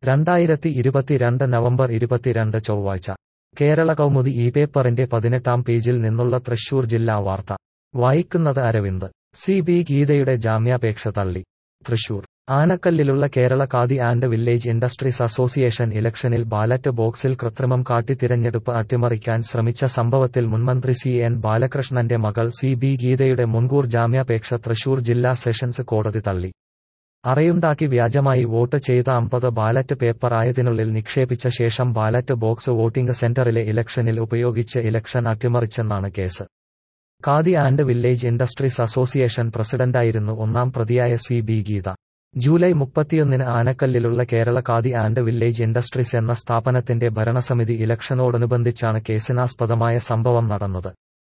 രണ്ടായിരത്തി ഇരുപത്തിരണ്ട് നവംബർ ഇരുപത്തിരണ്ട് ചൊവ്വാഴ്ച കേരള കൗമുദി ഈ പേപ്പറിന്റെ പതിനെട്ടാം പേജിൽ നിന്നുള്ള തൃശൂർ ജില്ലാ വാർത്ത വായിക്കുന്നത് അരവിന്ദ് സി ബി ഗീതയുടെ ജാമ്യാപേക്ഷ തള്ളി തൃശൂർ ആനക്കല്ലിലുള്ള Kerala Khadi and village industries association ഇലക്ഷനിൽ ബാലറ്റ് ബോക്സിൽ കൃത്രിമം കാട്ടി തിരഞ്ഞെടുപ്പ് അട്ടിമറിക്കാൻ ശ്രമിച്ച സംഭവത്തിൽ മുൻമന്ത്രി സി എൻ ബാലകൃഷ്ണന്റെ മകൾ സി ബി ഗീതയുടെ മുൻകൂർ ജാമ്യാപേക്ഷ തൃശൂർ ജില്ലാ സെഷൻസ് കോടതി തള്ളി അറയുണ്ടാക്കി വ്യാജമായി വോട്ട് ചെയ്ത അമ്പത് ബാലറ്റ് പേപ്പർ ആയതിനുള്ളിൽ നിക്ഷേപിച്ച ശേഷം ബാലറ്റ് ബോക്സ് വോട്ടിംഗ് സെന്ററിലെ ഇലക്ഷനിൽ ഉപയോഗിച്ച് ഇലക്ഷൻ അട്ടിമറിച്ചെന്നാണ് case Khadi and village industries association പ്രസിഡന്റായിരുന്നു ഒന്നാം പ്രതിയായ സി ബി ഗീത ജൂലൈ മുപ്പത്തിയൊന്നിന് ആനക്കല്ലിലുള്ള Kerala Khadi and village industries എന്ന സ്ഥാപനത്തിന്റെ ഭരണസമിതി ഇലക്ഷനോടനുബന്ധിച്ചാണ് കേസിനാസ്പദമായ സംഭവം നടന്നത്